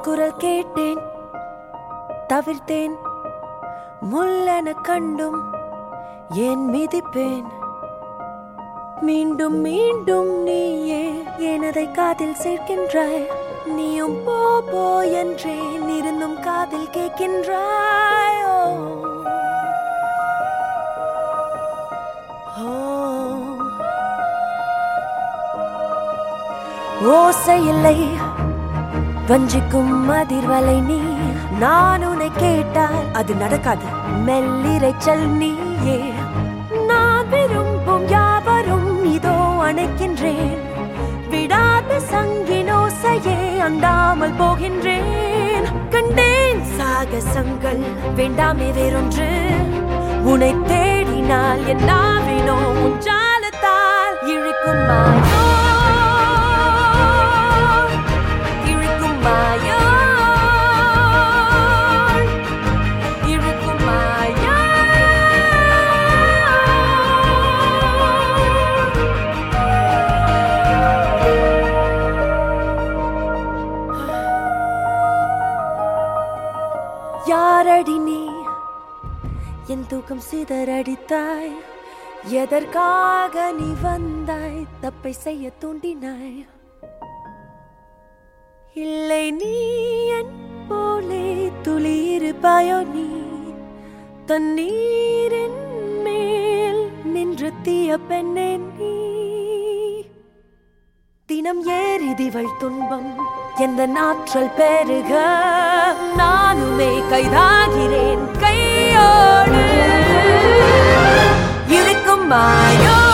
குரல் கேட்டேன் தவிர்த்தேன் முள்ளென கண்டும் ஏன் மிதிப்பேன் மீண்டும் மீண்டும் நீயே எனதை காதில் சேர்க்கின்றாய் நீயும் போ போ என்றேன் இருந்தும் காதில் கேட்கின்றாய் ஓ. ஓ. ஓசையில்லை வஞ்சிக்கும் அதிர்வலை நீ நான் உன்னை கேட்டால் அது நடக்காது மெல்லிரைச்சல் நீயே நான் விரும்பும் யாவரும் இதோ அணைக்கின்றேன் விடாத சங்கினோசையே அண்டாமல் போகின்றேன் கண்டேன் சாகசங்கள் வேண்டாமே வேறொன்று உன்னை தேடினால் என் நாவினோ உன் ஜாலத்தால் இழுக்கும் மாயோ இழுக்கும் மாயோ இழுக்கும் மாயோ யாரடி நீ என் தூக்கம் சிதறடித்தாய் எதற்காக நீ வந்தாய் தப்பை செய்ய தூண்டினாய் இல்லை நீ என் போலே துளி இருப்பாயோ நீ தண்ணீரின் மேல் நின்று தீய பெண்ணே நீ தினம் ஏறிதிவள் துன்பம் எந்த நாற்றல் பெருக நானுமே கைதாகிறேன் கையோடு இருக்கும் மாயோ